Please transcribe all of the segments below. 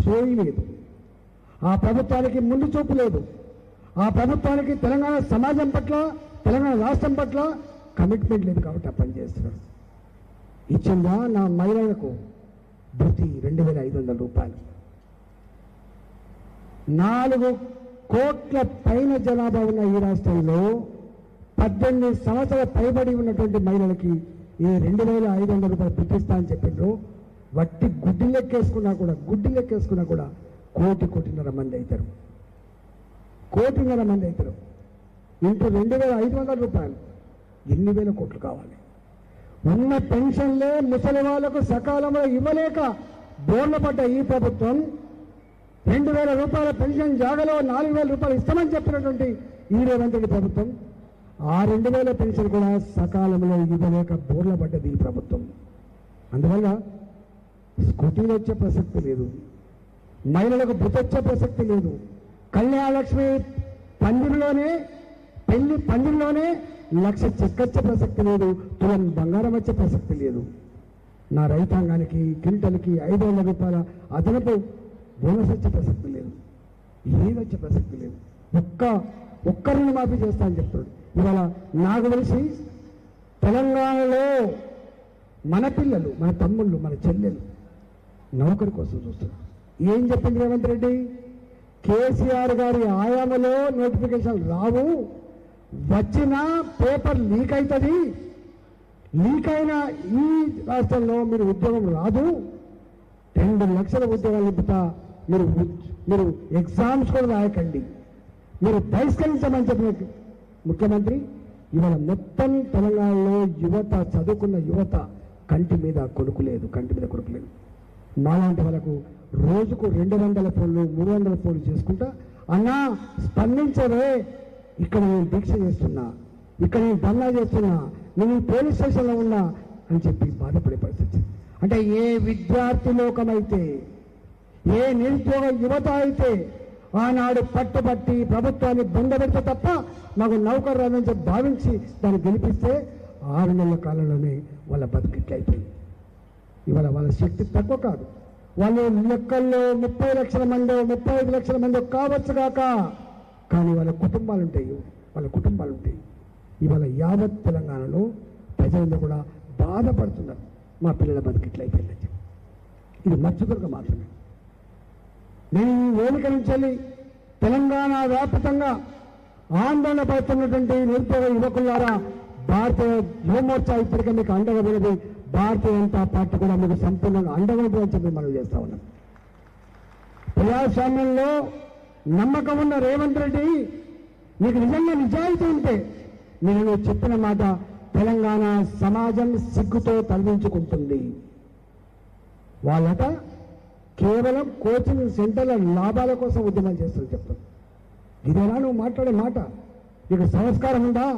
సోయి లేదు ఆ ప్రభుత్వానికి ముందు చూపు లేదు ఆ ప్రభుత్వానికి తెలంగాణ సమాజం పట్ల తెలంగాణ రాష్ట్రం పట్ల కమిట్మెంట్ లేదు కాబట్టి ఆ పని చేస్తున్నాడు ఇచ్చిందా నా మహిళలకు భృతి రెండు వేల ఐదు వందల రూపాయలు నాలుగు కోట్ల పైన జనాభా ఉన్న ఈ రాష్ట్రంలో పద్దెనిమిది సంవత్సరాల పైబడి ఉన్నటువంటి మహిళలకి ఈ రెండు వేల ఐదు వందల రూపాయలు పెట్టిస్తా అని చెప్పిండ్రు వట్టి గుడ్డి లెక్కేసుకున్నా కూడా గుడ్డి లెక్కేసుకున్నా కూడా కోటి కోటిన్నర మంది అవుతారు కోటిన్నర మంది అవుతారు ఇంటూ రెండు వేల ఐదు వందల రూపాయలు ఎన్ని వేల కోట్లు కావాలి ఉన్న పెన్షన్లే ముసలి వాళ్లకు సకాలంలో ఇవ్వలేక బోర్ల పడ్డ ఈ ప్రభుత్వం రెండు వేల రూపాయల పెన్షన్ జాగలో నాలుగు వేల రూపాయలు ఇస్తామని చెప్పినటువంటి ఈ రేవంత్ రెడ్డి ప్రభుత్వం ఆ రెండు వేల పెన్షన్ కూడా సకాలంలో ఇవ్వలేక బోర్ల పడ్డది ఈ ప్రభుత్వం అందువల్ల స్కూటీలు వచ్చే ప్రసక్తి లేదు మహిళలకు బుతొచ్చే ప్రసక్తి లేదు కళ్యాణలక్ష్మి పందిరిలోనే పెళ్లి పందిరిలోనే లక్ష చెక్కొచ్చే ప్రసక్తి లేదు తులం బంగారం వచ్చే ప్రసక్తి లేదు నా రైతాంగానికి క్వింటల్కి ఐదు వందల రూపాయల అదనపు బోనస్ వచ్చే ప్రసక్తి లేదు ఏది వచ్చే ప్రసక్తి లేదు ఒక్క ఒక్క రుణ మాఫీ చేస్తా అని చెప్తాడు ఇవాళ నాకు తెలిసి తెలంగాణలో మన పిల్లలు మన తమ్ముళ్ళు మన చెల్లెలు నౌకరి కోసం చూస్తున్నారు ఏం చెప్పింది రేవంత్ రెడ్డి కేసీఆర్ గారి ఆయామలో నోటిఫికేషన్ రావు వచ్చినా పేపర్ లీక్ అవుతుంది లీక్ అయిన ఈ రాష్ట్రంలో మీరు ఉద్యోగం రాదు రెండు లక్షల ఉద్యోగాలు నింపుతా మీరు ఉద్- మీరు ఎగ్జామ్స్ కూడా రాయకండి మీరు బహిష్కరించమని చెప్పిన ముఖ్యమంత్రి ఇవాళ మొత్తం తెలంగాణలో యువత చదువుకున్న యువత కంటి మీద కొడుకు లేదు కంటి మీద కొడుకు లేదు మాలాంటి వాళ్ళకు రోజుకు రెండు వందల ఫోన్లు మూడు వందల ఫోన్లు చేసుకుంటా అన్నా స్పందించవే ఇక్కడ నేను దీక్ష చేస్తున్నా ఇక్కడ నేను ధర్నా చేస్తున్నా నేను ఈ పోలీస్ స్టేషన్లో ఉన్నా అని చెప్పి బాధపడే పరిస్థితి అంటే ఏ విద్యార్థి లోకమైతే ఏ నిరుద్యోగ యువత అయితే ఆనాడు పట్టుబట్టి ప్రభుత్వాన్ని బొందబెడితే తప్ప మాకు నౌకరు రాదని చెప్పి భావించి దాన్ని గెలిపిస్తే ఆరు నెలల కాలంలోనే వాళ్ళ బతికిట్లయిపోయింది ఇవాళ వాళ్ళ శక్తి తక్కువ కాదు వాళ్ళు లెక్కల్లో ముప్పై లక్షల మంది ముప్పై ఐదు లక్షల మంది కావచ్చు కాక కానీ వాళ్ళ కుటుంబాలు ఉంటాయి వాళ్ళ కుటుంబాలు ఉంటాయి ఇవాళ యావత్ తెలంగాణలో ప్రజలందరూ కూడా బాధపడుతున్నారు మా పిల్లల బతికిట్లు అయిపోయిందని చెప్పి ఇది మచ్చుదొరక మాత్రమే నేను ఈ వేదిక నుంచి వెళ్ళి తెలంగాణ వ్యాప్తంగా ఆందోళన పడుతున్నటువంటి నిరుద్యోగ యువకులారా భారతీయ యువమోర్చా ఇప్పటికే మీకు అండగా ఉన్నది భారతీయ జనతా పార్టీ కూడా మీకు సంపూర్ణంగా అండగా ఉంటుందని చెప్పి మనం చేస్తా ఉన్నాం ప్రజాస్వామ్యంలో నమ్మకం ఉన్న రేవంత్ రెడ్డి నీకు నిజంగా నిజాయితీ ఉంటే నేను చెప్పిన మాట తెలంగాణ సమాజం సిగ్గుతో తలదించుకుంటుంది వాళ్ళట కేవలం కోచింగ్ సెంటర్ల లాభాల కోసం ఉద్యమం చేస్తారు చెప్తాను ఇదేనా నువ్వు మాట్లాడే మాట నీకు సంస్కారం ఉందా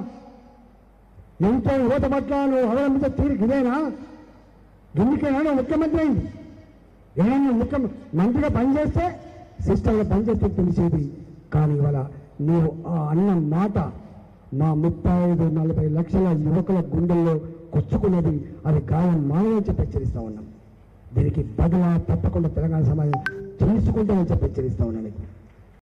ఎంతో యువత పట్ల నువ్వు అవలంబించే తీరిక ఇదేనా ఎందుకైనా నువ్వు ముఖ్యమంత్రి అయింది ఏమైనా నువ్వు ముఖ్య మంత్రిగా పనిచేస్తే సిస్టంలో పనిచేస్తే తెలిసేది కానీ ఇవాళ నీవు ఆ అన్న మాట మా ముప్పై ఐదు నలభై లక్షల యువకుల గుండెల్లో కొచ్చుకున్నది అది గాయం మానవని చెప్పి హెచ్చరిస్తా ఉన్నాం దీనికి బదులా తప్పకుండా తెలంగాణ సమాజం తెలుసుకుంటామని చెప్పి హెచ్చరిస్తా ఉన్నాను